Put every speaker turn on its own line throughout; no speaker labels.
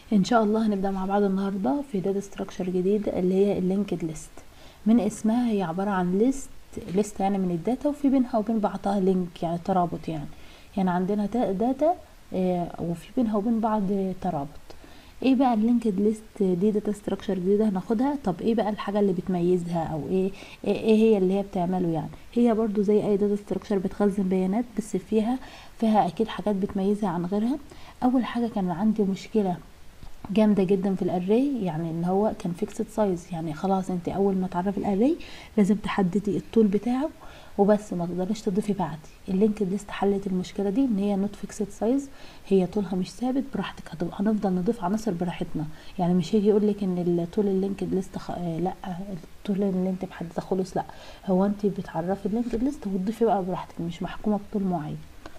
ان شاء الله هنبدا مع بعض النهارده في داتا ستراكشر جديد اللي هي اللينكد ليست من اسمها هي عباره عن ليست ليست يعني من الداتا وفي بينها وبين بعضها لينك يعني ترابط يعني يعني عندنا داتا آه وفي بينها وبين بعض ترابط ايه بقى اللينكد ليست دي داتا ستراكشر جديده هناخدها طب ايه بقى الحاجه اللي بتميزها او ايه ايه هي اللي هي بتعمله يعني هي برضو زي اي داتا ستراكشر بتخزن بيانات بس فيها فيها اكيد حاجات بتميزها عن غيرها اول حاجه كان عندي مشكله جامده جدا في الاري يعني ان هو كان فيكسد سايز يعني خلاص انت اول ما تعرفي الاري لازم تحددي الطول بتاعه وبس ما تقدريش تضيفي بعدي اللينكد ليست حلت المشكله دي ان هي نوت فيكسد سايز هي طولها مش ثابت براحتك هنفضل نضيف عناصر براحتنا يعني مش هيجي يقول لك ان طول اللينكد ليست خ... لا الطول اللي انت محدده خالص لا هو انت بتعرفي اللينكد ليست وتضيفي بقى براحتك مش محكومه بطول معين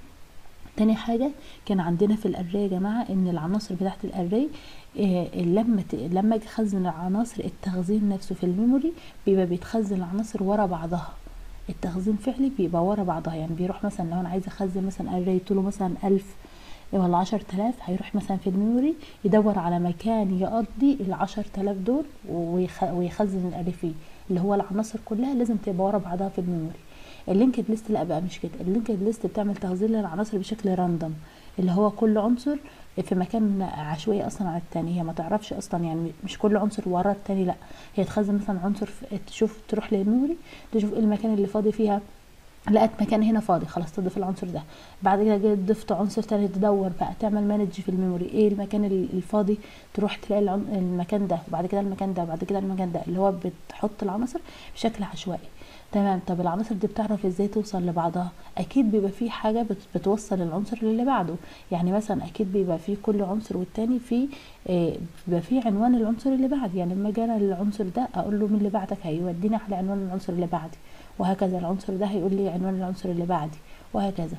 تاني حاجة كان عندنا في الاري يا جماعة ان العناصر بتاعت الاري إيه لما ت... لما اجي اخزن العناصر التخزين نفسه في الميموري بيبقى بيتخزن العناصر ورا بعضها التخزين فعلي بيبقى ورا بعضها يعني بيروح مثلا لو انا عايزه اخزن مثلا اري طوله مثلا ألف ولا عشر تلاف هيروح مثلا في الميموري يدور على مكان يقضي العشر تلاف دول ويخ... ويخزن الاري فيه اللي هو العناصر كلها لازم تبقى ورا بعضها في الميموري اللينكد ليست لا بقى مش كده اللينكد ليست بتعمل تخزين للعناصر بشكل راندوم اللي هو كل عنصر في مكان عشوائي اصلا على التاني هي ما تعرفش اصلا يعني مش كل عنصر وراه التاني لا هي تخزن مثلا عنصر تشوف تروح للميموري تشوف ايه المكان اللي فاضي فيها لقت مكان هنا فاضي خلاص تضيف العنصر ده بعد كده جيت ضفت عنصر تاني تدور بقى تعمل مانج في الميموري ايه المكان الفاضي تروح تلاقي المكان ده وبعد كده المكان ده وبعد كده المكان ده اللي هو بتحط العناصر بشكل عشوائي تمام طب العناصر دي بتعرف ازاي توصل لبعضها اكيد بيبقى في حاجه بتوصل العنصر اللي بعده يعني مثلا اكيد بيبقى في كل عنصر والتاني في آه بيبقى في عنوان العنصر اللي بعد يعني لما اجي انا للعنصر ده اقول له مين اللي بعدك هيوديني على عنوان العنصر اللي بعدي وهكذا العنصر ده هيقول لي عنوان العنصر اللي بعدي وهكذا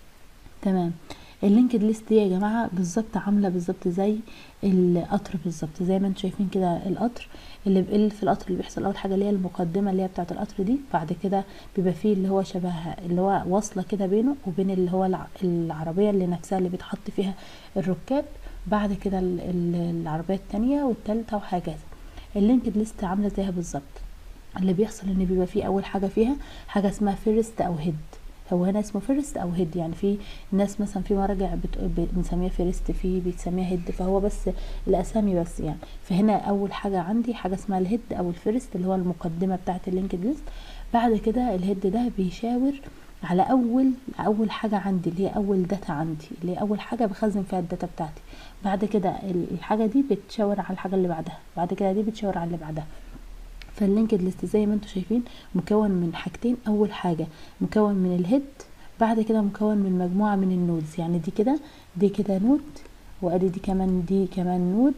تمام اللينكد ليست دي يا جماعه بالظبط عامله بالظبط زي القطر بالظبط زي ما انتم شايفين كده القطر اللي اللي في القطر اللي بيحصل اول حاجه اللي هي المقدمه اللي هي بتاعه القطر دي بعد كده بيبقى فيه اللي هو شبه اللي هو واصله كده بينه وبين اللي هو العربيه اللي نفسها اللي بيتحط فيها الركاب بعد كده العربيه التانية والتالتة وهكذا اللينكد ليست عامله زيها بالظبط اللي بيحصل ان بيبقى فيه اول حاجه فيها حاجه اسمها فيرست او هيد هو هنا اسمه فيرست او هيد يعني في ناس مثلا في مراجع بنسميها فيرست في بتسميها هيد فهو بس الاسامي بس يعني فهنا اول حاجه عندي حاجه اسمها الهيد او الفيرست اللي هو المقدمه بتاعه اللينكد ليست بعد كده الهيد ده بيشاور على اول اول حاجه عندي اللي هي اول داتا عندي اللي هي اول حاجه بخزن فيها الداتا بتاعتي بعد كده الحاجه دي بتشاور على الحاجه اللي بعدها بعد كده دي بتشاور على اللي بعدها فاللينكد ليست زي ما انتم شايفين مكون من حاجتين اول حاجه مكون من الهيد بعد كده مكون من مجموعه من النودز يعني دي كده دي كده نود وادي دي كمان دي كمان نود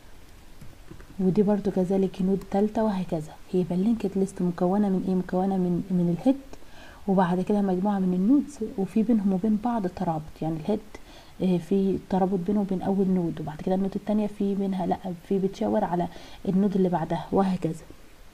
ودي برضو كذلك نود تالتة وهكذا يبقى اللينكد ليست مكونه من ايه مكونه من من الهيد وبعد كده مجموعه من النودز وفي بينهم وبين بعض ترابط يعني الهيد في ترابط بينه وبين اول نود وبعد كده النود التانية في منها لا في بتشاور على النود اللي بعدها وهكذا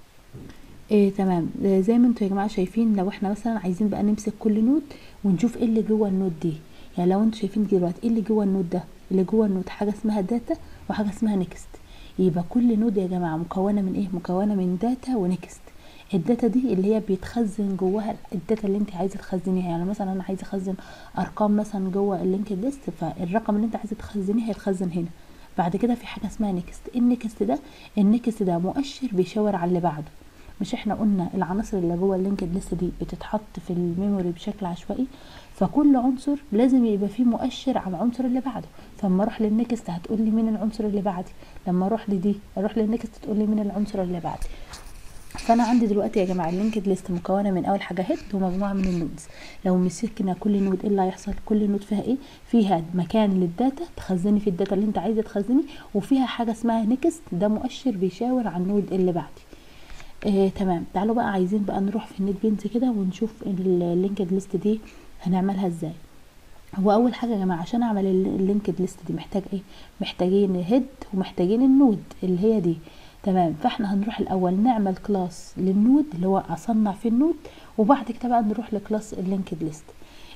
إيه تمام زي ما انتوا يا جماعه شايفين لو احنا مثلا عايزين بقى نمسك كل نود ونشوف ايه اللي جوه النود دي يعني لو انتوا شايفين دلوقتي ايه اللي جوه النود ده اللي جوه النود حاجه اسمها داتا وحاجه اسمها نيكست يبقى كل نود يا جماعه مكونه من ايه مكونه من داتا ونيكست الداتا دي اللي هي بيتخزن جواها الداتا اللي انت عايزه تخزنيها يعني مثلا انا عايزه اخزن ارقام مثلا جوه اللينكد ليست فالرقم اللي انت عايزه تخزنيه هيتخزن هنا بعد كده في حاجه اسمها نيكست النيكست ده النيكست ده مؤشر بيشاور على اللي بعده مش احنا قلنا العناصر اللي جوه اللينكد ليست دي بتتحط في الميموري بشكل عشوائي فكل عنصر لازم يبقى فيه مؤشر على العنصر اللي بعده فلما اروح للنكست هتقول لي مين العنصر اللي بعدي لما اروح لدي اروح للنكست تقول لي مين العنصر اللي بعدي فانا عندي دلوقتي يا جماعه اللينكد ليست مكونه من اول حاجه هيد ومجموعه من النودز لو مسكنا كل نود ايه اللي هيحصل كل نود فيها ايه فيها مكان للداتا تخزني في الداتا اللي انت عايزه تخزني وفيها حاجه اسمها نيكست ده مؤشر بيشاور على النود اللي بعدي آه تمام تعالوا بقى عايزين بقى نروح في النت بينز كده ونشوف اللينكد ليست دي هنعملها ازاي هو اول حاجه يا جماعه عشان اعمل اللينكد ليست دي محتاج ايه محتاجين هيد ومحتاجين النود اللي هي دي تمام فاحنا هنروح الاول نعمل كلاس للنود اللي هو اصنع فيه النود وبعد كده بقى نروح لكلاس اللينكد ليست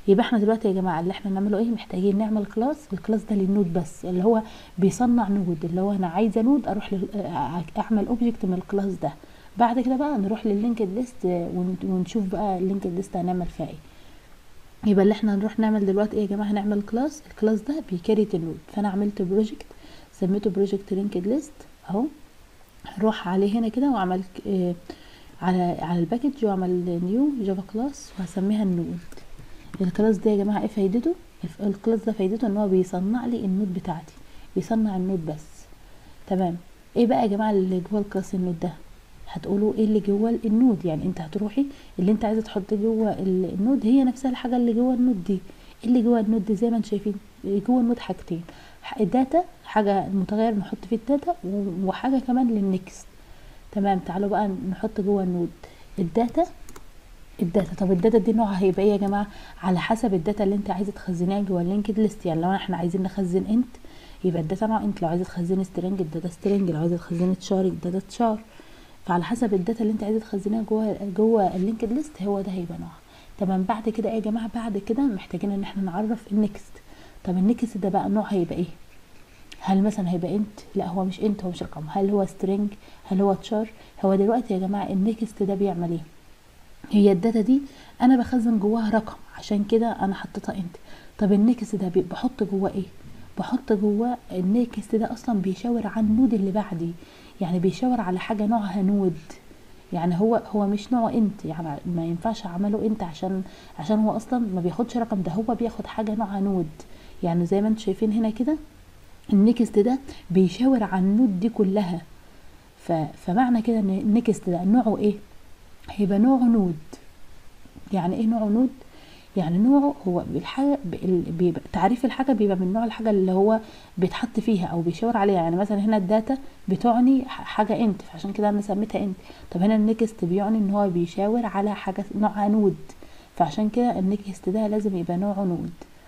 يبقى احنا دلوقتي يا جماعه اللي احنا نعمله ايه محتاجين نعمل كلاس الكلاس ده للنود بس اللي هو بيصنع نود اللي هو انا عايزه نود اروح لل... اعمل اوبجكت من الكلاس ده بعد كده بقى نروح لللينكد ليست ونشوف بقى اللينكد ليست هنعمل فيها ايه يبقى اللي احنا نروح نعمل دلوقتي ايه يا جماعه هنعمل كلاس الكلاس ده بيكريت النود فانا عملت بروجكت سميته بروجكت لينكد ليست اهو هروح عليه هنا كده واعمل اه على على الباكج واعمل نيو جافا كلاس وهسميها النود الكلاس ده يا جماعه ايه فايدته الكلاس ده فايدته ان هو بيصنع لي النود بتاعتي بيصنع النود بس تمام ايه بقى يا جماعه اللي جوه الكلاس النود ده هتقولوا ايه اللي جوه النود يعني انت هتروحي اللي انت عايزه تحط جوه النود هي نفسها الحاجه اللي جوه النود دي اللي جوه النود دي زي ما انتم شايفين جوه النود حاجتين الداتا حاجه متغير نحط فيه الداتا وحاجه كمان للنكست تمام تعالوا بقى نحط جوه النود الداتا الداتا طب الداتا دي نوعها هيبقى ايه يا جماعه على حسب الداتا اللي انت عايزه تخزنيها جوه اللينكد ليست يعني لو احنا عايزين نخزن انت يبقى الداتا نوع انت لو عايزه تخزني سترينج الداتا سترينج لو عايزه تخزني تشار الداتا تشار فعلى حسب الداتا اللي انت عايزه تخزنيها جوه جوه اللينكد ليست هو ده هيبقى نوعها تمام بعد كده ايه يا جماعه بعد كده محتاجين ان احنا نعرف النكست طب النكست ده بقى نوع هيبقى ايه هل مثلا هيبقى انت لا هو مش انت هو مش رقم هل هو سترينج هل هو تشار هو دلوقتي يا جماعه النكست ده بيعمل ايه هي الداتا دي انا بخزن جواها رقم عشان كده انا حطيتها انت طب النكست ده بحط جواه ايه بحط جواه النكست ده اصلا بيشاور عن النود اللي بعدي يعني بيشاور على حاجه نوعها نود يعني هو هو مش نوعه انت يعني ما ينفعش اعمله انت عشان عشان هو اصلا ما بياخدش رقم ده هو بياخد حاجه نوعها نود يعني زي ما انتم شايفين هنا كده النكست ده بيشاور على النود دي كلها ف... فمعنى كده ان النكست ده نوعه ايه هيبقى نوعه نود يعني ايه نوعه نود يعني نوعه هو الحاجه بيبقى تعريف الحاجه بيبقى من نوع الحاجه اللي هو بيتحط فيها او بيشاور عليها يعني مثلا هنا الداتا بتعني حاجه انت فعشان كده انا سميتها انت طب هنا النكست بيعني ان هو بيشاور على حاجه نوعها نود فعشان كده النكست ده لازم يبقى نوعه نود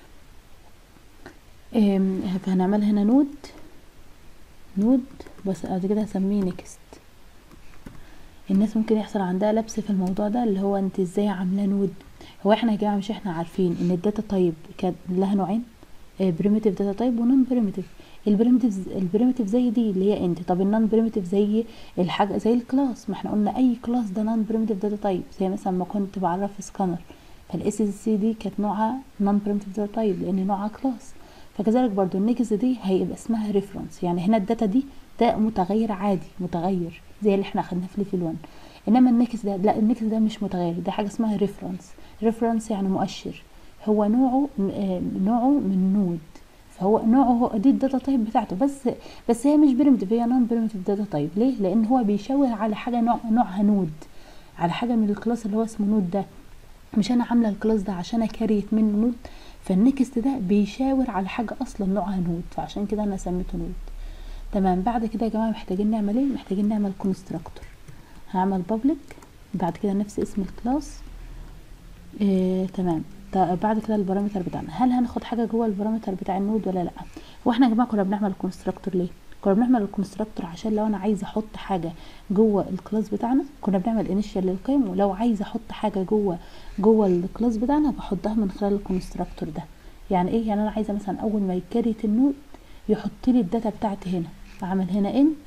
فهنعمل هنا نود نود بس بعد كده هسميه نكست الناس ممكن يحصل عندها لبس في الموضوع ده اللي هو انت ازاي عامله نود هو احنا يا جماعه مش احنا عارفين ان الداتا تايب كان لها نوعين بريميتيف داتا تايب ونون بريميتيف البريميتيف البريميتيف زي دي اللي هي انت طب النون بريميتيف زي الحاجه زي الكلاس ما احنا قلنا اي كلاس ده نون بريميتيف داتا تايب زي مثلا ما كنت بعرف سكانر فالاس اس سي دي كانت نوعها نون بريميتيف داتا تايب لان نوعها كلاس فكذلك برضو النكست دي هيبقى اسمها ريفرنس يعني هنا الداتا دي ده متغير عادي متغير زي اللي احنا اخدناه في ليفل 1 انما النكست ده لا النكست ده مش متغير ده حاجه اسمها ريفرنس ريفرنس يعني مؤشر هو نوعه نوعه من نود فهو نوعه دي الداتا تايب بتاعته بس بس هي مش بريمتيف هي نون بريمتيف داتا تايب ليه لان هو بيشاور على حاجه نوع نوعها نود على حاجه من الكلاس اللي هو اسمه نود ده مش انا عامله الكلاس ده عشان اكريت منه نود فالنكست ده بيشاور على حاجه اصلا نوعها نود فعشان كده انا سميته نود تمام بعد كده يا جماعه محتاجين نعمل ايه محتاجين نعمل كونستراكتور هعمل بابليك بعد كده نفس اسم الكلاس إيه تمام بعد كده البارامتر بتاعنا هل هناخد حاجه جوه البارامتر بتاع النود ولا لا هو احنا يا جماعه كنا بنعمل كونستراكتور ليه كنا بنعمل الكونستراكتور عشان لو انا عايزه احط حاجه جوه الكلاس بتاعنا كنا بنعمل انيشال للقيم ولو عايزه احط حاجه جوه جوه الكلاس بتاعنا بحطها من خلال الكونستراكتور ده يعني ايه يعني انا عايزه مثلا اول ما يكريت النود يحط لي الداتا بتاعتي هنا اعمل هنا انت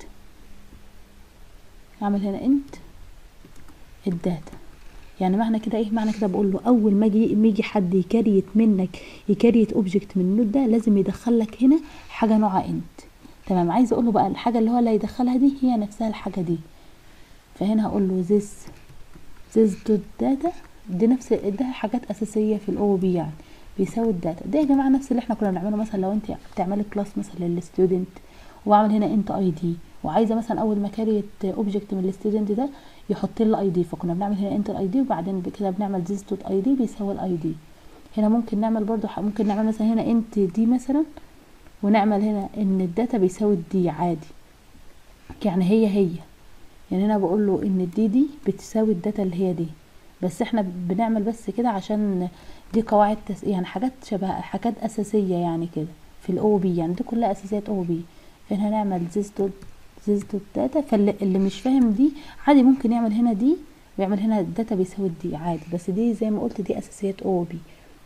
اعمل هنا انت الداتا يعني معنى كده ايه معنى كده بقول له اول ما يجي ما يجي حد يكريت منك يكريت اوبجكت من النود ده لازم يدخل لك هنا حاجه نوعها انت تمام عايزه اقول له بقى الحاجه اللي هو اللي هيدخلها دي هي نفسها الحاجه دي فهنا هقول له this this dot data دي نفس ده حاجات اساسيه في الاو بي يعني بيساوي الداتا ده يا جماعه نفس اللي احنا كنا بنعمله مثلا لو انت بتعملي كلاس مثلا للستودنت واعمل هنا انت اي دي وعايزه مثلا اول ما كاريت اوبجكت من الستودنت ده يحط لي الاي دي فكنا بنعمل هنا انتر اي دي وبعدين كده بنعمل this dot اي دي بيساوي الاي دي هنا ممكن نعمل برضو ممكن نعمل مثلا هنا انت دي مثلا ونعمل هنا ان الداتا بيساوي الدي عادي يعني هي هي يعني هنا بقول له ان الدي دي بتساوي الداتا اللي هي دي بس احنا بنعمل بس كده عشان دي قواعد تس... يعني حاجات شبه حاجات اساسيه يعني كده في الاو بي يعني دي كلها اساسيات او بي هنا هنعمل this dot this dot data فاللي اللي مش فاهم دي عادي ممكن يعمل هنا دي ويعمل هنا الداتا بيساوي الدي عادي بس دي زي ما قلت دي اساسيات او بي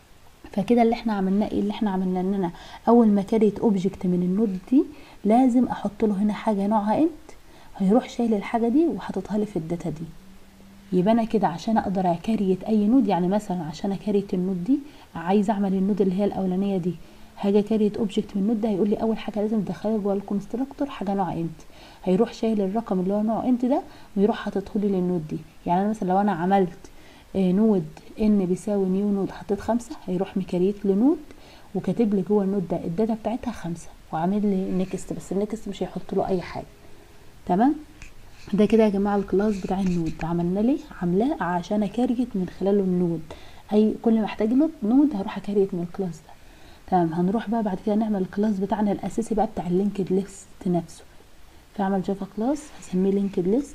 فكده اللي احنا عملناه ايه اللي احنا عملناه ان انا اول ما كريت اوبجكت من النود دي لازم احط له هنا حاجه نوعها انت هيروح شايل الحاجه دي وحاططها لي في الداتا دي يبقى انا كده عشان اقدر اكريت اي نود يعني مثلا عشان اكريت النود دي عايزه اعمل النود اللي هي الاولانيه دي هاجي كريت اوبجكت من النود ده هيقول لي اول حاجه لازم تدخلها جوه الكونستراكتور حاجه نوع انت هيروح شايل الرقم اللي هو نوع انت ده ويروح حاططه لي للنود دي يعني انا مثلا لو انا عملت آه، نود ان بيساوي نيو نود حطيت خمسة هيروح مكريت لنود وكاتب لي جوه النود ده الداتا بتاعتها خمسة وعامل لي نيكست بس النيكست مش هيحط له اي حاجه تمام ده كده يا جماعه الكلاس بتاع النود عملنا ليه عاملاه عشان اكريت من خلاله النود اي كل ما احتاج له نود هروح اكريت من الكلاس ده تمام هنروح بقى بعد كده نعمل الكلاس بتاعنا الاساسي بقى بتاع اللينكد ليست نفسه فاعمل جافا كلاس هسميه لينكد ليست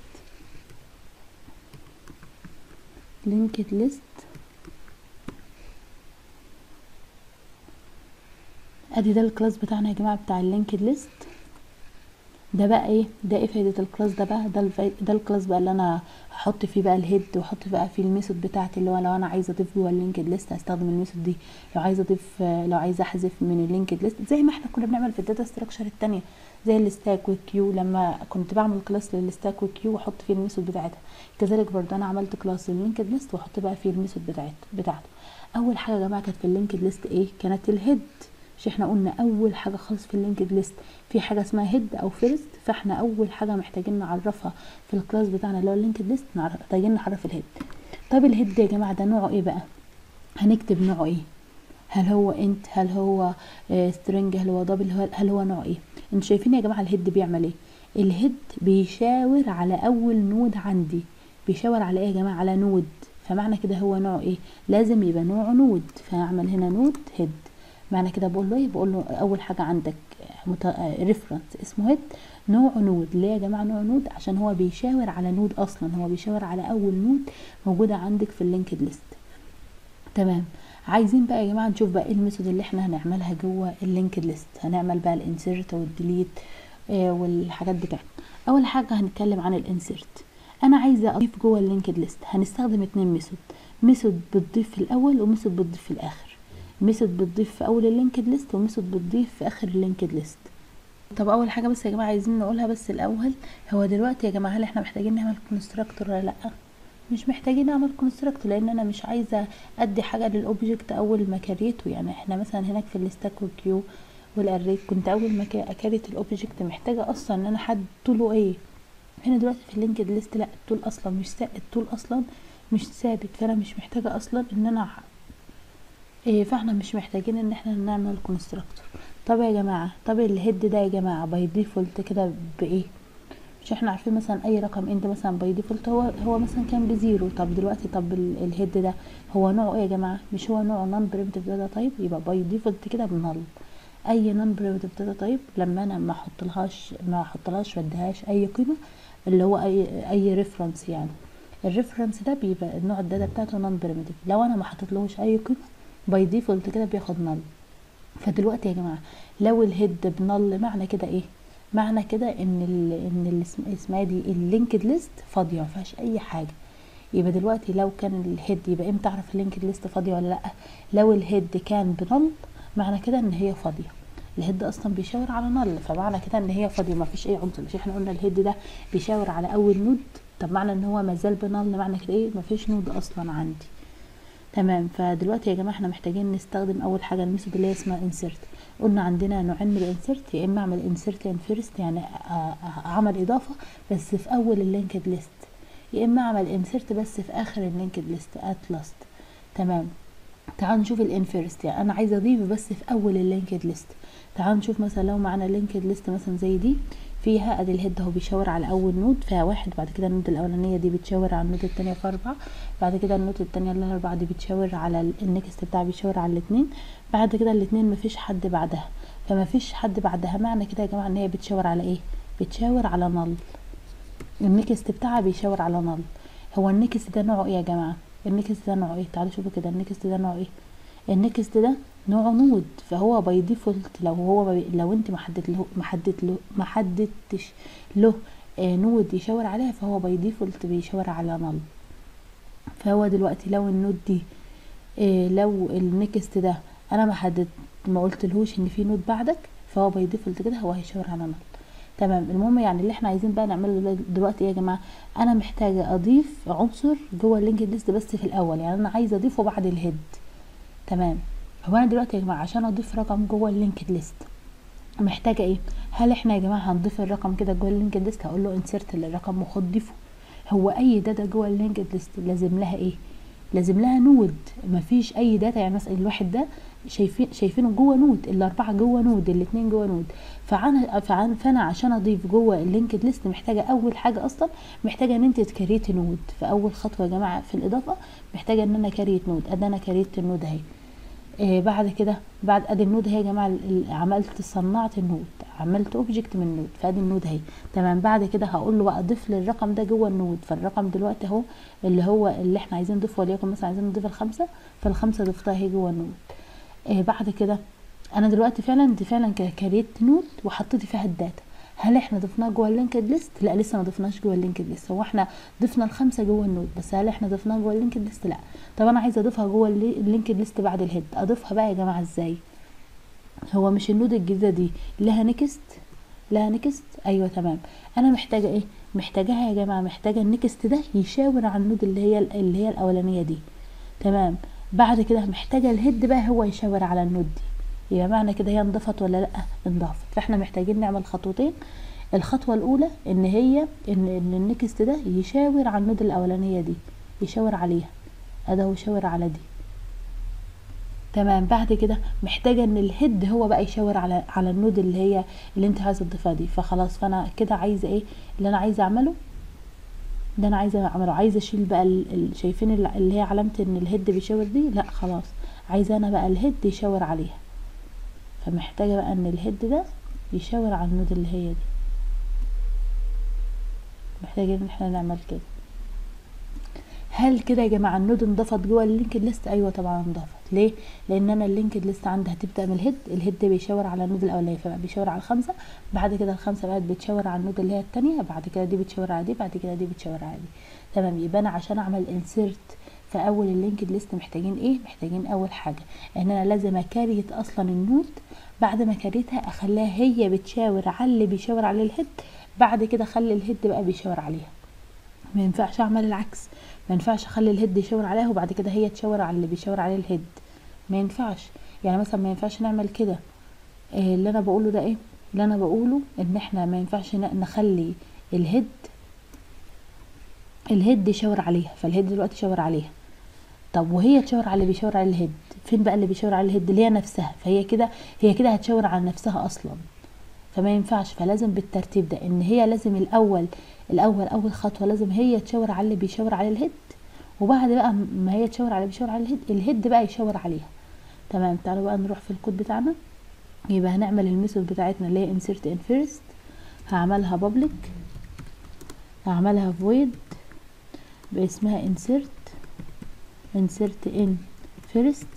لينكد ليست ادي ده الكلاس بتاعنا يا جماعه بتاع اللينكد ليست ده بقى ايه ده ايه فايده الكلاس ده بقى ده الفاي... ده الكلاس بقى اللي انا هحط فيه بقى الهيد واحط بقى فيه الميثود بتاعتي اللي هو لو انا عايزه اضيف جوه اللينكد ليست هستخدم الميثود دي لو عايزه اضيف لو عايزه احذف من اللينكد ليست زي ما احنا كنا بنعمل في الداتا ستراكشر التانية زي الستاك والكيو لما كنت بعمل كلاس للستاك والكيو واحط فيه الميثود بتاعتها كذلك برضه انا عملت كلاس لللينكد ليست واحط بقى فيه الميثود بتاعت بتاعته اول حاجه يا جماعه كانت في اللينكد ليست ايه كانت الهيد مش احنا قلنا اول حاجه خالص في اللينكد ليست في حاجه اسمها هيد او فيرست فاحنا اول حاجه محتاجين نعرفها في الكلاس بتاعنا اللي هو اللينكد ليست محتاجين نعرف الهيد طب الهيد يا جماعه ده نوعه ايه بقى هنكتب نوعه ايه هل هو انت هل هو سترينج هل هو دبل هل هو نوع ايه انتوا شايفين يا جماعه الهيد بيعمل ايه الهيد بيشاور على اول نود عندي بيشاور على ايه يا جماعه على نود فمعنى كده هو نوعه ايه لازم يبقى نوعه نود فاعمل هنا نود هيد معنى كده بقول له ايه بقول له اول حاجه عندك ريفرنس اسمه هيد نوع نود ليه يا جماعه نوع نود عشان هو بيشاور على نود اصلا هو بيشاور على اول نود موجوده عندك في اللينكد ليست تمام عايزين بقى يا جماعه نشوف بقى ايه الميثود اللي احنا هنعملها جوه اللينكد ليست هنعمل بقى الانسيرت والديليت آه والحاجات بتاعتنا اول حاجه هنتكلم عن الانسيرت انا عايزه اضيف جوه اللينكد ليست هنستخدم اتنين ميثود ميثود بتضيف في الاول وميثود بتضيف في الاخر ميثود بتضيف في اول اللينكد ليست وميثود بتضيف في اخر اللينكد ليست طب اول حاجه بس يا جماعه عايزين نقولها بس الاول هو دلوقتي يا جماعه هل احنا محتاجين نعمل كونستراكتور ولا لا مش محتاجين نعمل كونستراكتور لان انا مش عايزه ادي حاجه للاوبجكت اول ما كريته يعني احنا مثلا هناك في الستاك والكيو والاري كنت اول ما كريت الاوبجكت محتاجه اصلا ان انا حد طوله ايه هنا دلوقتي في اللينكد ليست لا الطول اصلا مش ثابت الطول اصلا مش ثابت فانا مش محتاجه اصلا ان انا إيه فاحنا مش محتاجين ان احنا نعمل كونستراكتور طب يا جماعه طب الهيد ده يا جماعه باي ديفولت كده بايه مش احنا عارفين مثلا اي رقم انت مثلا باي ديفولت هو هو مثلا كان بزيرو طب دلوقتي طب الهيد ده هو نوعه ايه يا جماعه مش هو نوعه نون بريمتيف داتا تايب يبقى باي ديفولت كده بنل اي نون بريمتيف داتا تايب لما انا ما احطلهاش ما احطلهاش واديهاش اي قيمه اللي هو اي اي ريفرنس يعني الريفرنس ده بيبقى النوع الداتا بتاعته نون بريمتيف لو انا ما حطيتلهوش اي قيمه باي ديفولت كده بياخد نل فدلوقتي يا جماعه لو الهيد بنل معنى كده ايه معنى كده ان ال ان اللي اسمها دي اللينكد ليست فاضيه ما فيهاش اي حاجه يبقى دلوقتي لو كان الهيد يبقى امتى اعرف اللينكد ليست فاضيه ولا لا لو الهيد كان بنل معنى كده ان هي فاضيه الهيد اصلا بيشاور على نل فمعنى كده ان هي فاضيه ما فيش اي عنصر مش احنا قلنا الهيد ده بيشاور على اول نود طب معنى ان هو مازال بنل معنى كده ايه ما فيش نود اصلا عندي تمام فدلوقتي يا جماعه احنا محتاجين نستخدم اول حاجه الميثود اللي هي اسمها انسيرت قلنا عندنا نوعين من الانسيرت يا اما اعمل انسيرت ان فيرست يعني اعمل اضافه بس في اول اللينكد ليست يا اما اعمل انسيرت بس في اخر اللينكد ليست ات لاست تمام تعالوا نشوف الان فيرست يعني انا عايزه اضيف بس في اول اللينكد ليست تعالوا نشوف مثلا لو معانا لينكد ليست مثلا زي دي فيها ادي الهيد اهو بيشاور على اول نود فيها واحد بعد كده النود الاولانيه دي بتشاور على النود التانية في اربعة بعد كده النود التانية اللي اربعة دي بتشاور على النكست بتاع بيشاور على الاتنين بعد كده الاتنين مفيش حد بعدها فما فيش حد بعدها معنى كده يا جماعه ان هي بتشاور على ايه بتشاور على نل النكست بتاعها بيشاور على نل هو النكست ده نوعه ايه يا جماعه النكست ده نوعه ايه تعالوا شوفوا كده النكست ده نوعه ايه النكست ده نوعه نود فهو باي ديفولت لو هو بي لو انت ما حددت له ما حددت له ما حددتش له آه نود يشاور عليها فهو باي ديفولت بيشاور على نل فهو دلوقتي لو النود دي إيه لو النكست ده انا ما حدد ما قلتلهوش ان في نود بعدك فهو باي ديفولت كده هو هيشاور على نود تمام المهم يعني اللي احنا عايزين بقى نعمله دلوقتي- دلوقتي ايه يا جماعه انا محتاجه اضيف عنصر جوه اللينكد ليست بس في الاول يعني انا عايزه اضيفه بعد الهيد تمام هو انا دلوقتي يا جماعه عشان اضيف رقم جوه اللينكد ليست محتاجه ايه هل احنا يا جماعه هنضيف الرقم كده جوه اللينكد ليست هقول له انسرت للرقم وخد ضيفه هو اي داتا جوه اللينكد ليست لازم لها ايه لازم لها نود مفيش اي داتا يعني مثلا الواحد ده شايفين شايفينه جوه نود الاربعه جوه نود الاثنين جوه نود فعن فعن فانا عشان اضيف جوه اللينكد ليست محتاجه اول حاجه اصلا محتاجه ان انت تكريت نود فاول خطوه يا جماعه في الاضافه محتاجه ان انا كريت نود ادي انا كريت النود اهي آه بعد كده بعد ادي النود اهي يا جماعه ال- ال- عملت صنعت النود عملت اوبجكت من النود فادي النود اهي تمام بعد كده هقول له بقى ضيف لي الرقم ده جوه النود فالرقم دلوقتي اهو اللي هو اللي احنا عايزين نضيفه وليكن مثلا عايزين نضيف الخمسه فالخمسه ضفتها اهي جوه النود آه بعد كده انا دلوقتي فعلا دي فعلا ك- كريت نود وحطيت فيها الداتا هل احنا ضفناه جوه اللينكد ليست لا لسه ما ضفناش جوه اللينكد ليست هو احنا ضفنا الخمسه جوه النود بس هل احنا ضفناها جوه اللينكد ليست لا طب انا عايزه اضيفها جوه اللي- اللينكد ليست بعد الهيد اضيفها بقى يا جماعه ازاي هو مش النود الجديده دي لها نكست لها نكست ايوه تمام انا محتاجه ايه محتاجاها يا جماعه محتاجه النكست ده يشاور على النود اللي هي اللي هي الاولانيه دي تمام بعد كده محتاجه الهيد بقى هو يشاور على النود دي يبقى معنى كده هي انضافت ولا لا انضافت فاحنا محتاجين نعمل خطوتين الخطوه الاولى ان هي ان ان النكست ده يشاور على النود الاولانيه دي يشاور عليها ادي هو يشاور على دي تمام بعد كده محتاجه ان الهيد هو بقى يشاور على على النود اللي هي اللي انت عايزه تضيفها دي فخلاص فانا كده عايزه ايه اللي انا عايزه اعمله ده انا عايزه اعمله عايزه اشيل بقى ال- ال- شايفين ال- اللي هي علامه ان الهيد بيشاور دي لا خلاص عايزه انا بقى الهيد يشاور عليها فمحتاجه بقى ان الهيد ده يشاور على النود اللي هي دي محتاجين ان احنا نعمل كده هل كده يا جماعه النود انضافت جوه اللينكد ليست ايوه طبعا انضافت ليه لان انا اللينكد ليست عندي هتبدا من الهيد الهيد ده بيشاور على النود الاولاني فبقى بيشاور على الخمسه بعد كده الخمسه بقت بتشاور على النود اللي هي التانية بعد كده دي بتشاور على دي بعد كده دي بتشاور على دي تمام يبقى انا عشان اعمل انسيرت في اول اللينكد ليست محتاجين ايه محتاجين اول حاجه ان انا لازم اكريت اصلا النود بعد ما كريتها اخليها هي بتشاور على اللي بيشاور عليه الهيد بعد كده اخلي الهيد بقى بيشاور عليها ما ينفعش اعمل العكس ما ينفعش اخلي الهيد يشاور عليها وبعد كده هي تشاور على اللي بيشاور عليه الهيد ما ينفعش يعني مثلا ما ينفعش نعمل كده إيه اللي انا بقوله ده ايه اللي انا بقوله ان احنا ما ينفعش ن- نخلي الهيد الهيد يشاور عليها فالهيد دلوقتي شاور عليها طب وهي تشاور على اللي بيشاور على الهيد فين بقى اللي بيشاور على الهيد اللي هي نفسها فهي كده هي كده هتشاور على نفسها اصلا فما ينفعش فلازم بالترتيب ده ان هي لازم الاول الاول اول خطوه لازم هي تشاور على اللي بيشاور على الهيد وبعد بقى ما هي تشاور على اللي بيشاور على الهيد الهيد بقى يشاور عليها تمام تعالوا بقى نروح في الكود بتاعنا يبقى هنعمل الميثود بتاعتنا اللي هي insert in first هعملها public هعملها void باسمها insert insert in first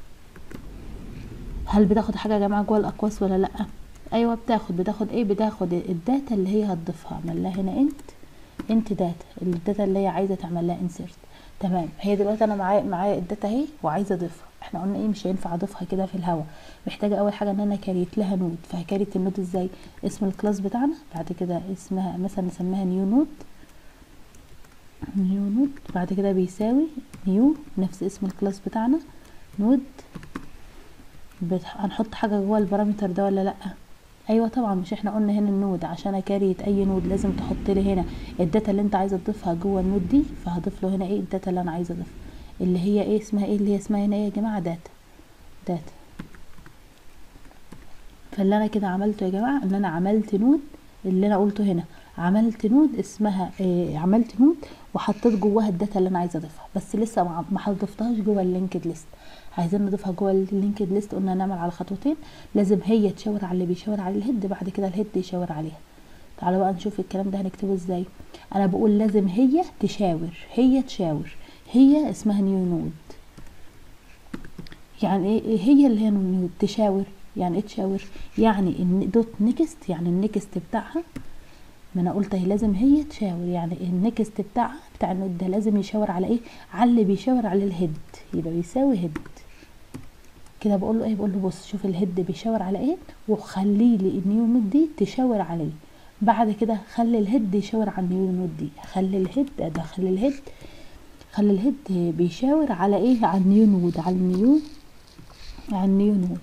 هل بتاخد حاجه يا جماعه جوه الاقواس ولا لا ايوه بتاخد بتاخد ايه بتاخد الداتا اللي هي هتضيفها اعمل لها هنا انت انت داتا الداتا اللي هي عايزه تعمل لها انسيرت تمام هي دلوقتي انا معايا معايا الداتا اهي وعايزه اضيفها احنا قلنا ايه مش هينفع اضيفها كده في الهوا محتاجه اول حاجه ان انا كريت لها نود فهكريت النود ازاي اسم الكلاس بتاعنا بعد كده اسمها مثلا نسميها نيو نود نيو نود بعد كده بيساوي نيو نفس اسم الكلاس بتاعنا نود بتح... هنحط حاجه جوه البارامتر ده ولا لا ايوه طبعا مش احنا قلنا هنا النود عشان اكريت اي نود لازم تحط لي هنا الداتا اللي انت عايزه تضيفها جوه النود دي فهضيف له هنا ايه الداتا اللي انا عايزه اضيفها اللي هي ايه اسمها ايه اللي هي اسمها هنا ايه يا جماعه داتا داتا فاللي انا كده عملته يا جماعه ان انا عملت نود اللي انا قلته هنا عملت نود اسمها إيه عملت نود وحطيت جواها الداتا اللي انا عايزه اضيفها بس لسه ما ما ضفتهاش جوه اللينكد ليست عايزين نضيفها جوه اللينكد ليست قلنا نعمل على خطوتين لازم هي تشاور على اللي بيشاور على الهيد بعد كده الهيد يشاور عليها تعالوا بقى نشوف الكلام ده هنكتبه ازاي انا بقول لازم هي تشاور هي تشاور هي اسمها نيو نود يعني ايه هي اللي هي نود تشاور يعني ايه تشاور يعني ان دوت نيكست يعني النيكست بتاعها ما انا قلت هي لازم هي تشاور يعني النكست بتاعها بتاع النود ده لازم يشاور على ايه على اللي بيشاور على الهيد يبقى بيساوي هيد كده بقول له ايه بقول له بص شوف الهيد بيشاور على ايه وخلي لي النيو نود دي تشاور عليه بعد كده خلي الهيد يشاور على النيو نود دي خلي الهيد ده خلي الهيد خلي الهيد بيشاور على ايه على النيو نود على النيو على النيو نود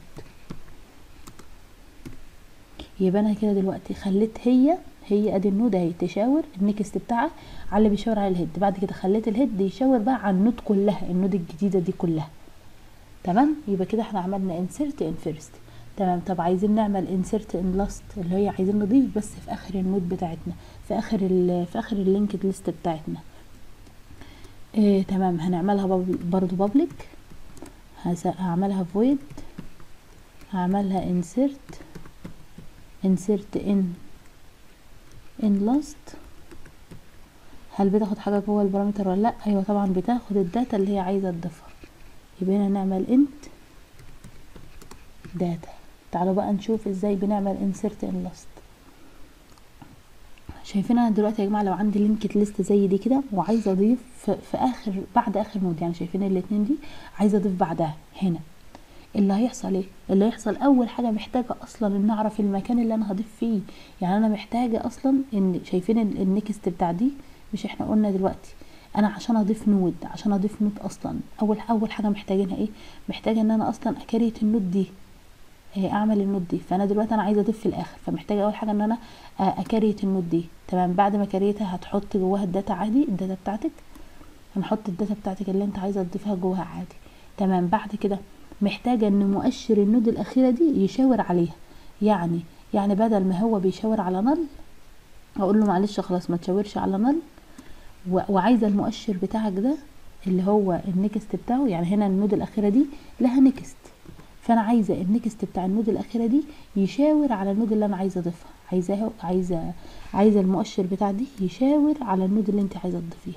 يبقى انا كده دلوقتي خليت هي هي ادي النود اهي تشاور النكست بتاعها على اللي بيشاور على الهيد بعد كده خليت الهيد يشاور بقى على النود كلها النود الجديده دي كلها تمام يبقى كده احنا عملنا انسيرت ان فيرست تمام طب عايزين نعمل انسيرت ان لاست اللي هي عايزين نضيف بس في اخر النود بتاعتنا في اخر ال في اخر اللينكد ليست بتاعتنا إيه تمام هنعملها برضو بابليك هعملها فويد هعملها انسيرت insert in in last هل بتاخد حاجة جوه البارامتر ولا لا ايوه طبعا بتاخد الداتا اللي هي عايزة تضيفها يبقى هنا نعمل int data تعالوا بقى نشوف ازاي بنعمل insert in last شايفين انا دلوقتي يا جماعه لو عندي لينكد ليست زي دي كده وعايزه اضيف في, في اخر بعد اخر نود يعني شايفين الاتنين دي عايزه اضيف بعدها هنا اللي هيحصل ايه اللي هيحصل اول حاجه محتاجه اصلا ان اعرف المكان اللي انا هضيف فيه يعني انا محتاجه اصلا ان شايفين النكست بتاع دي مش احنا قلنا دلوقتي انا عشان اضيف نود عشان اضيف نود اصلا اول اول حاجه محتاجينها ايه محتاجه ان انا اصلا اكريت النود دي اعمل النود دي فانا دلوقتي انا عايزه اضيف في الاخر فمحتاجه اول حاجه ان انا اكريت النود دي تمام بعد ما كريتها هتحط جواها الداتا عادي الداتا بتاعتك هنحط الداتا بتاعتك اللي انت عايزه تضيفها جواها عادي تمام بعد كده محتاجة ان مؤشر النود الاخيرة دي يشاور عليها يعني يعني بدل ما هو بيشاور على نل اقول له معلش خلاص ما تشاورش على نل وعايزة المؤشر بتاعك ده اللي هو النكست بتاعه يعني هنا النود الاخيرة دي لها نكست فانا عايزة النكست بتاع النود الاخيرة دي يشاور على النود اللي انا عايزة اضيفها عايزاه عايزة عايزة المؤشر بتاع دي يشاور على النود اللي انت عايزة تضيفيها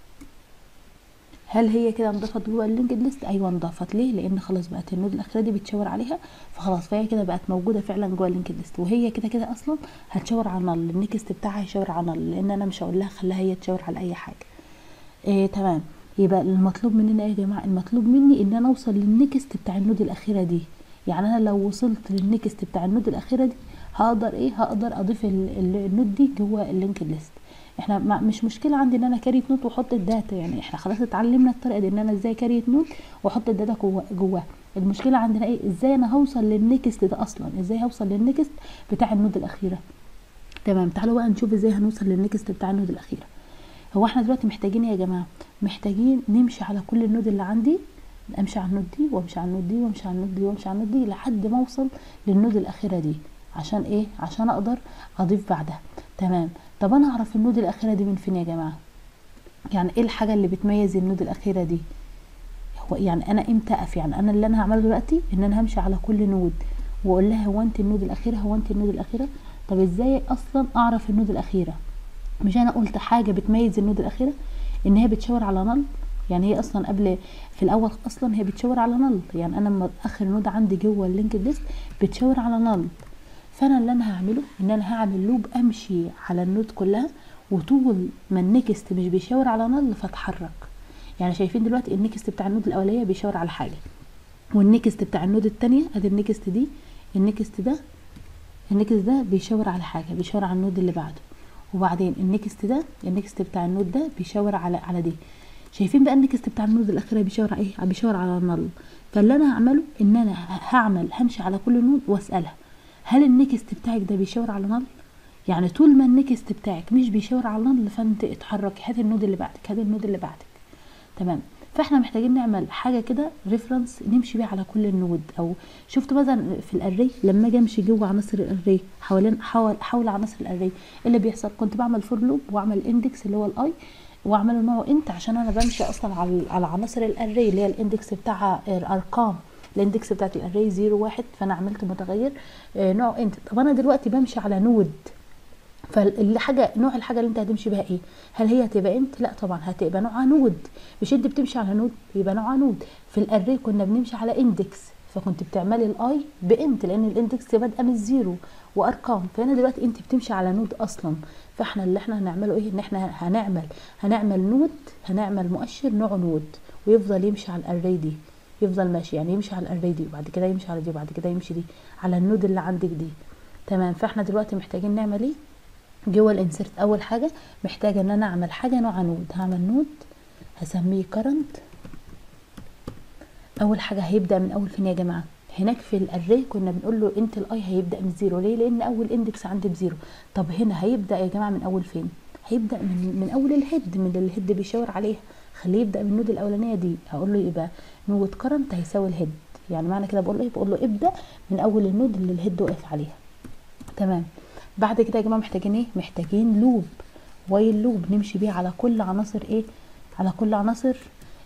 هل هي كده انضافت جوه اللينكد ليست ايوه انضافت ليه لان خلاص بقت النود الاخيره دي بتشاور عليها فخلاص فهي كده بقت موجوده فعلا جوه اللينكد ليست وهي كده كده اصلا هتشاور على نل النكست بتاعها هيشاور على نل لان انا مش هقول لها خليها هي تشاور على اي حاجه إيه تمام يبقى المطلوب مننا ايه يا جماعه المطلوب مني ان انا اوصل للنكست بتاع النود الاخيره دي يعني انا لو وصلت للنكست بتاع النود الاخيره دي هقدر ايه هقدر اضيف النود دي جوه اللينكد ليست احنا مش مشكله عندي ان انا كاريت نوت واحط الداتا يعني احنا خلاص اتعلمنا الطريقه دي ان انا ازاي كاريت نوت واحط الداتا جوه جواه المشكله عندنا ايه ازاي انا هوصل للنكست ده اصلا ازاي هوصل للنكست بتاع النود الاخيره تمام تعالوا بقى نشوف ازاي هنوصل للنكست بتاع النود الاخيره هو احنا دلوقتي محتاجين ايه يا جماعه محتاجين نمشي على كل النود اللي عندي امشي على النود دي وامشي على النود دي وامشي على النود دي وامشي على النود دي لحد ما اوصل للنود الاخيره دي عشان ايه عشان اقدر اضيف بعدها تمام طب انا اعرف النود الاخيره دي من فين يا جماعه يعني ايه الحاجه اللي بتميز النود الاخيره دي هو يعني انا امتى اقف يعني انا اللي انا هعمله دلوقتي ان انا همشي على كل نود واقول لها هو انت النود الاخيره هو انت النود الاخيره طب ازاي اصلا اعرف النود الاخيره مش انا قلت حاجه بتميز النود الاخيره ان هي بتشاور على نل يعني هي اصلا قبل في الاول اصلا هي بتشاور على نل يعني انا لما اخر نود عندي جوه اللينكد ليست بتشاور على نل فانا اللي انا هعمله ان انا هعمل لوب امشي على النود كلها وطول ما النكست مش بيشاور على نل فاتحرك يعني شايفين دلوقتي النكست بتاع النود الاوليه بيشاور على حاجه والنكست بتاع النود التانية ادي النكست دي النكست ده النكست ده بيشاور على حاجه بيشاور على النود اللي بعده وبعدين النكست ده النكست بتاع النود ده بيشاور على على دي شايفين بقى النكست بتاع النود الاخيره بيشاور على ايه بيشاور على النل فاللي انا هعمله ان انا هعمل همشي على كل نود واسالها هل النكست بتاعك ده بيشاور على نل يعني طول ما النكست بتاعك مش بيشاور على نل فانت اتحركي هات النود اللي بعدك هات النود اللي بعدك تمام فاحنا محتاجين نعمل حاجه كده ريفرنس نمشي بيها على كل النود او شفت مثلا في الاري لما اجي امشي جوه عناصر الاري حوالين حول حول عناصر الاري اللي بيحصل كنت بعمل فور لوب واعمل اندكس اللي هو الاي واعمله نوعه انت عشان انا بمشي اصلا على على عناصر الاري اللي هي الاندكس بتاعها ارقام الاندكس بتاعت الاري 0 1 فانا عملت متغير نوعه انت طب انا دلوقتي بمشي على نود فالحاجه نوع الحاجه اللي انت هتمشي بها ايه هل هي هتبقى انت لا طبعا هتبقى نوعها نود مش انت بتمشي على نود يبقى نوعها نود في الاري كنا بنمشي على اندكس فكنت بتعملي الاي بانت لان الاندكس بادئه من الزيرو وارقام فهنا دلوقتي انت بتمشي على نود اصلا فاحنا اللي احنا هنعمله ايه ان احنا هنعمل هنعمل نود هنعمل مؤشر نوعه نود ويفضل يمشي على الاري دي يفضل ماشي يعني يمشي على الاري دي وبعد كده يمشي على دي وبعد كده يمشي دي على النود اللي عندك دي تمام فاحنا دلوقتي محتاجين نعمل ايه جوه الانسرت اول حاجه محتاجه ان انا اعمل حاجه نوع نود هعمل نود هسميه current اول حاجه هيبدا من اول فين يا جماعه هناك في الاري كنا بنقول له انت الاي هيبدا من زيرو ليه لان اول اندكس عندي بزيرو طب هنا هيبدا يا جماعه من اول فين هيبدا من من اول الهيد من اللي الهيد بيشاور عليها خليه يبدا من النود الاولانيه دي هقول له يبقى نود كرنت هيساوي الهيد يعني معنى كده بقول له ايه بقول له ابدا من اول النود اللي الهيد واقف عليها تمام بعد كده يا جماعه محتاجين ايه محتاجين لوب وايل لوب نمشي بيه على كل عناصر ايه على كل عناصر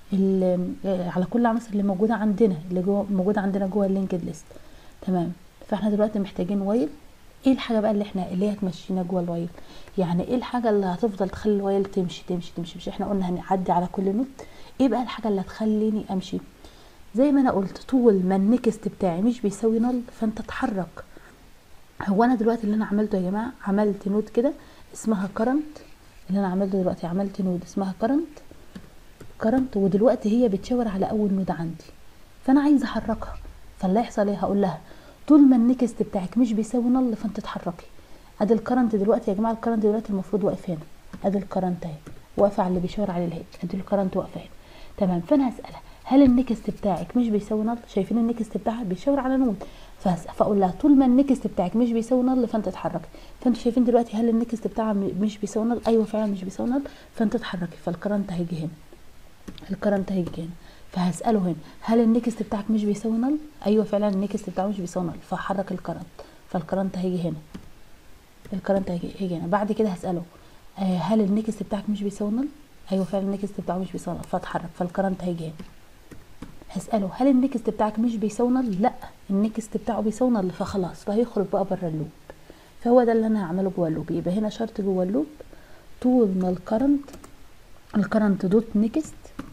على كل العناصر اللي موجوده عندنا اللي جوه موجوده عندنا جوه اللينكد ليست تمام فاحنا دلوقتي محتاجين وايل ايه الحاجه بقى اللي احنا اللي هي هتمشينا جوه الوايل يعني ايه الحاجه اللي هتفضل تخلي الوايل تمشي تمشي تمشي مش احنا قلنا هنعدي على كل نوت ايه بقى الحاجه اللي هتخليني امشي زي ما انا قلت طول ما النكست بتاعي مش بيساوي نل فانت اتحرك هو انا دلوقتي اللي انا عملته يا جماعه عملت نود كده اسمها كرنت اللي انا عملته دلوقتي عملت نود اسمها كرنت كرنت ودلوقتي هي بتشاور على اول نود عندي فانا عايزه احركها فاللي هيحصل ايه هقول لها طول ما النكست بتاعك مش بيساوي نل فانت اتحركي ادي الكرنت دلوقتي يا جماعه الكرنت دلوقتي المفروض واقف هنا ادي الكرنت اهي واقفه على اللي بيشاور عليه الهيد ادي الكرنت واقفه هنا تمام فانا هسالها هل النكست بتاعك مش بيساوي نل شايفين النكست بتاعها بيشاور على نود فاقول لها طول ما النكست بتاعك مش بيساوي نل فانت اتحركي فانتوا شايفين دلوقتي هل النكست بتاعها مش بيساوي نل ايوه فعلا مش بيساوي نل فانت اتحركي فالكرنت هيجي هنا الكرنت هيجي هنا فهساله هنا هل النكست بتاعك مش بيساوي نل ايوه فعلا النكست بتاعه مش بيساوي نل فهحرك الكرنت فالكرنت هيجي هنا الكرنت هيجي, هيجي هنا بعد كده هساله آه هل النكست بتاعك مش بيساوي نل ايوه فعلا النكست بتاعه مش بيساوي نل فاتحرك فالكرنت هيجي هنا هساله هل النكست بتاعك مش بيساوي نل لا النكست بتاعه بيساوي نل فخلاص فهيخرج بقى بره اللوب فهو ده اللي انا هعمله جوه اللوب يبقى هنا شرط جوه اللوب طول ما الكرنت الكرنت دوت نكست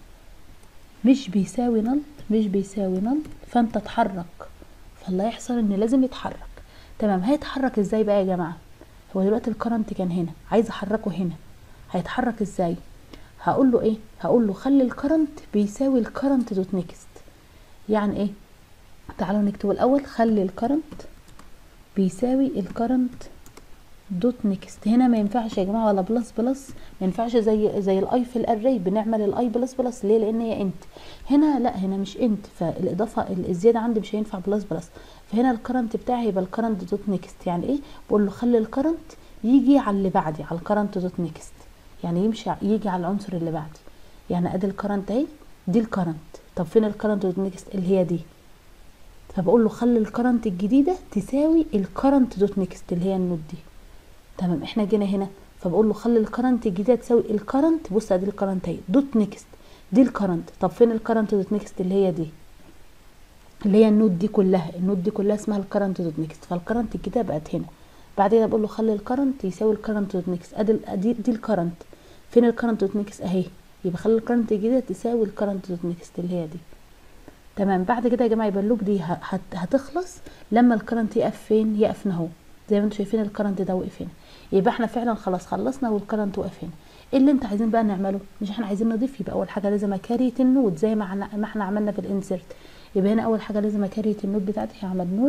مش بيساوي نل مش بيساوي نل فانت اتحرك فاللي هيحصل ان لازم يتحرك تمام هيتحرك ازاي بقى يا جماعه هو دلوقتي الكرنت كان هنا عايز احركه هنا هيتحرك ازاي هقول له ايه هقول له خلي الكرنت بيساوي الكرنت دوت نيكست يعني ايه تعالوا نكتب الاول خلي الكرنت بيساوي الكرنت دوت نيكست هنا ما ينفعش يا جماعه ولا بلس بلس ما ينفعش زي زي الاي في الاري بنعمل الاي بلس بلس ليه لان هي انت هنا لا هنا مش انت فالاضافه الزياده عندي مش هينفع بلس بلس فهنا الكرنت بتاعي يبقى الكرنت دوت نيكست يعني ايه بقول له خلي الكرنت يجي على اللي بعدي على الكرنت دوت نيكست يعني يمشي يجي على العنصر اللي بعدي يعني ادي الكرنت اهي دي الكرنت طب فين الكرنت دوت نيكست اللي هي دي فبقول له خلي الكرنت الجديده تساوي الكرنت دوت نيكست اللي هي النود دي تمام احنا جينا هنا فبقول له خلي الكرنت الجديده تساوي الكرنت بص ادي الكرنت اهي دوت نيكست دي الكرنت طب فين الكرنت دوت نيكست اللي هي دي اللي هي النود دي كلها النود دي كلها اسمها الكرنت دوت نيكست فالكرنت الجديده بقت هنا بعد كده بقول له خلي الكرنت يساوي الكرنت دوت نيكست ادي دي, دي الكرنت فين الكرنت دوت نيكست اهي يبقى خلي الكرنت الجديده تساوي الكرنت دوت نيكست اللي هي دي تمام بعد كده يا جماعه يبقى اللوب دي هت هتخلص لما الكرنت يقف فين يقف اهو زي ما انتم شايفين الكرنت ده وقف هنا يبقى احنا فعلا خلاص خلصنا والكرنت وقف هنا ايه اللي انت عايزين بقى نعمله مش احنا عايزين نضيف يبقى اول حاجه لازم اكريت النود زي ما ما احنا عملنا في الانسرت يبقى هنا اول حاجه لازم اكريت النود بتاعتي هعمل نود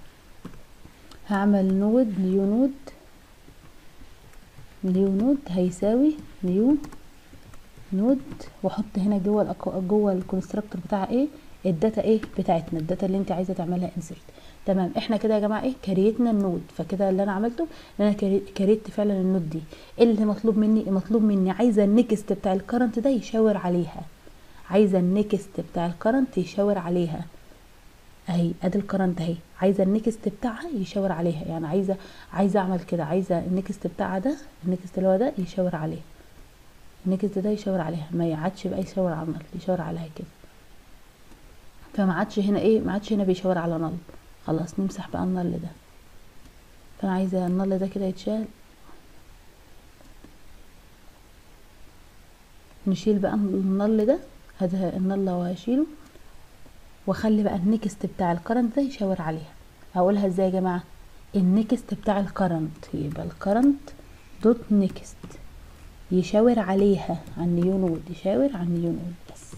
هعمل نود نيو نود نيو نود هيساوي نيو نود واحط هنا جوه الأكو... جوه الكونستراكتور بتاع ايه الداتا ايه بتاعتنا الداتا اللي انت عايزه تعملها انسرت تمام احنا كده يا جماعه ايه كريتنا النود فكده اللي انا عملته ان انا كريت فعلا النود دي ايه اللي مطلوب مني مطلوب مني عايزه النكست بتاع الكرنت ده يشاور عليها عايزه النكست بتاع الكرنت يشاور عليها اهي ادي الكرنت اهي عايزه النكست بتاعها يشاور عليها يعني عايزه عايزه اعمل كده عايزه النكست بتاعها ده النكست اللي هو ده يشاور عليه النكست ده يشاور عليها ما يعادش بقى يشاور على النل يشاور عليها كده فما عادش هنا ايه ما عادش هنا بيشاور على نل خلاص نمسح بقى النل ده فانا عايزه النل ده كده يتشال نشيل بقى النل ده هذا النل لو هشيله واخلي بقى النكست بتاع الكرنت ده يشاور عليها هقولها ازاي يا جماعه النكست بتاع الكرنت يبقى الكرنت دوت نكست يشاور عليها على النيو نود يشاور على النيو نود بس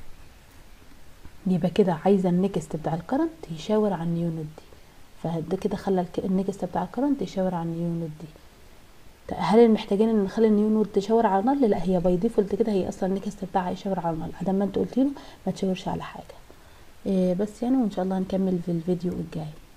يبقى كده عايزه النكست بتاع الكرنت يشاور على النيو نود دي فده كده خلى النكست بتاع الكرنت يشاور على النيو نود دي هل محتاجين ان نخلي النيو نود تشاور على نل لا هي باي ديفولت كده هي اصلا النكست بتاعها يشاور على نل ادام ما انت قلت له ما تشاورش على حاجه إيه بس يعني وان شاء الله هنكمل في الفيديو الجاي